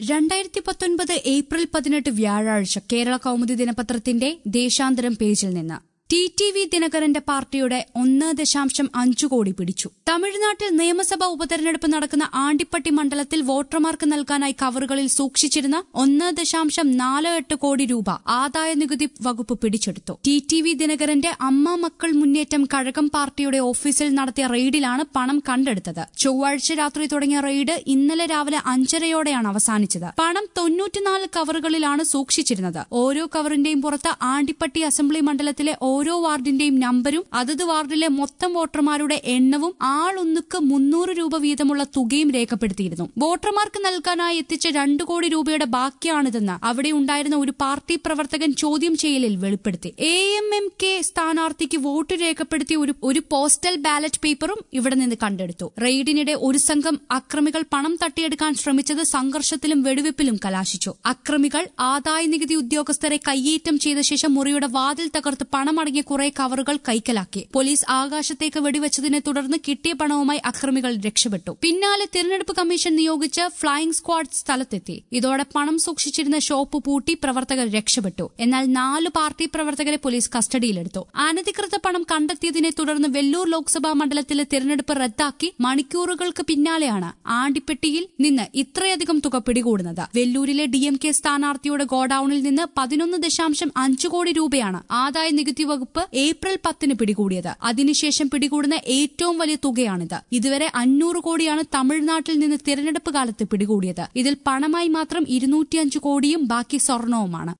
രണ്ടായിരത്തി പത്തൊൻപത് ഏപ്രിൽ പതിനെട്ട് വ്യാഴാഴ്ച കേരള കൗമുദി ദിനപത്രത്തിന്റെ ദേശാന്തരം പേജിൽ നിന്ന് ടി ടി വി ദിനകരന്റെ പാർട്ടിയുടെ ഒന്ന് ദശാംശം അഞ്ചു കോടി പിടിച്ചു തമിഴ്നാട്ടിൽ നിയമസഭാ ഉപതെരഞ്ഞെടുപ്പ് നടക്കുന്ന ആണ്ടിപ്പട്ടി മണ്ഡലത്തിൽ വോട്ടർമാർക്ക് നൽകാനായി കവറുകളിൽ സൂക്ഷിച്ചിരുന്ന ഒന്ന് ദശാംശം നാല് എട്ട് കോടി രൂപ ആദായ നികുതി വകുപ്പ് പിടിച്ചെടുത്തു ടി ടി വി ദിനകരന്റെ അമ്മ മക്കൾ മുന്നേറ്റം കഴകം പാർട്ടിയുടെ ഓഫീസിൽ നടത്തിയ റെയ്ഡിലാണ് പണം കണ്ടെടുത്തത് ചൊവ്വാഴ്ച രാത്രി തുടങ്ങിയ റെയ്ഡ് ഇന്നലെ രാവിലെ അഞ്ചരയോടെയാണ് അവസാനിച്ചത് പണം തൊണ്ണൂറ്റിനാല് കവറുകളിലാണ് സൂക്ഷിച്ചിരുന്നത് ഓരോ കവറിന്റെയും പുറത്ത് ആണ്ടിപ്പട്ടി അസംബ്ലി മണ്ഡലത്തിലെ ഓരോ വാർഡിന്റെയും നമ്പരും അതത് വാർഡിലെ മൊത്തം വോട്ടർമാരുടെ എണ്ണവും ആളൊന്നുക്ക് മുന്നൂറ് രൂപ വീതമുള്ള തുകയും രേഖപ്പെടുത്തിയിരുന്നു വോട്ടർമാർക്ക് നൽകാനായി എത്തിച്ച രണ്ടു കോടി രൂപയുടെ ബാക്കിയാണിതെന്ന് അവിടെ ഉണ്ടായിരുന്ന ഒരു പാർട്ടി പ്രവർത്തകൻ ചോദ്യം ചെയ്യലിൽ വെളിപ്പെടുത്തി എ എം എം കെ സ്ഥാനാർത്ഥിക്ക് വോട്ട് രേഖപ്പെടുത്തിയ ഒരു ഒരു പോസ്റ്റൽ ബാലറ്റ് പേപ്പറും ഇവിടെ നിന്ന് കണ്ടെടുത്തു റെയ്ഡിനിടെ ഒരു സംഘം അക്രമികൾ പണം തട്ടിയെടുക്കാൻ ശ്രമിച്ചത് സംഘർഷത്തിലും വെടിവെപ്പിലും കലാശിച്ചു അക്രമികൾ ആദായ നികുതി ഉദ്യോഗസ്ഥരെ കയ്യേറ്റം ചെയ്ത ശേഷം മുറിയുടെ വാതിൽ തകർത്ത് പണമടങ്ങിയ കുറെ കവറുകൾ കൈക്കലാക്കി പോലീസ് ആകാശത്തേക്ക് വെടിവെച്ചതിനെ തുടർന്ന് കിട്ടിയ പണവുമായി അക്രമികൾ രക്ഷപ്പെട്ടു പിന്നാലെ തിരഞ്ഞെടുപ്പ് കമ്മീഷൻ നിയോഗിച്ച ഫ്ളൈയിംഗ് സ്ക്വാഡ് സ്ഥലത്തെത്തി ഇതോടെ പണം സൂക്ഷിച്ചിരുന്ന ഷോപ്പ് പൂട്ടി പ്രവർത്തകർ രക്ഷപ്പെട്ടു എന്നാൽ നാല് പാർട്ടി പ്രവർത്തകരെ പോലീസ് കസ്റ്റഡിയിലെടുത്തു അനധികൃത പണം കണ്ടെത്തിയതിനെ തുടർന്ന് വെല്ലൂർ ലോക്സഭാ മണ്ഡലത്തിലെ തിരഞ്ഞെടുപ്പ് റദ്ദാക്കി മണിക്കൂറുകൾക്ക് പിന്നാലെയാണ് ആണ്ടിപ്പെട്ടിയിൽ നിന്ന് ഇത്രയധികം തുക പിടികൂടുന്നത് വെല്ലൂരിലെ ഡി എം കെ സ്ഥാനാർത്ഥിയുടെ ഗോഡൌണിൽ നിന്ന് പതിനൊന്ന് ദശാംശം അഞ്ച് കോടി രൂപയാണ് ആദായ നികുതി വകുപ്പ് ഏപ്രിൽ പത്തിന് പിടികൂടിയത് അതിനുശേഷം പിടികൂടുന്ന ഏറ്റവും വലിയ തുകയാണിത് ഇതുവരെ അഞ്ഞൂറ് കോടിയാണ് തമിഴ്നാട്ടിൽ നിന്ന് തിരഞ്ഞെടുപ്പ് കാലത്ത് പിടികൂടിയത് ഇതിൽ പണമായി മാത്രം ഇരുന്നൂറ്റിയഞ്ച് കോടിയും ബാക്കി സ്വർണവുമാണ്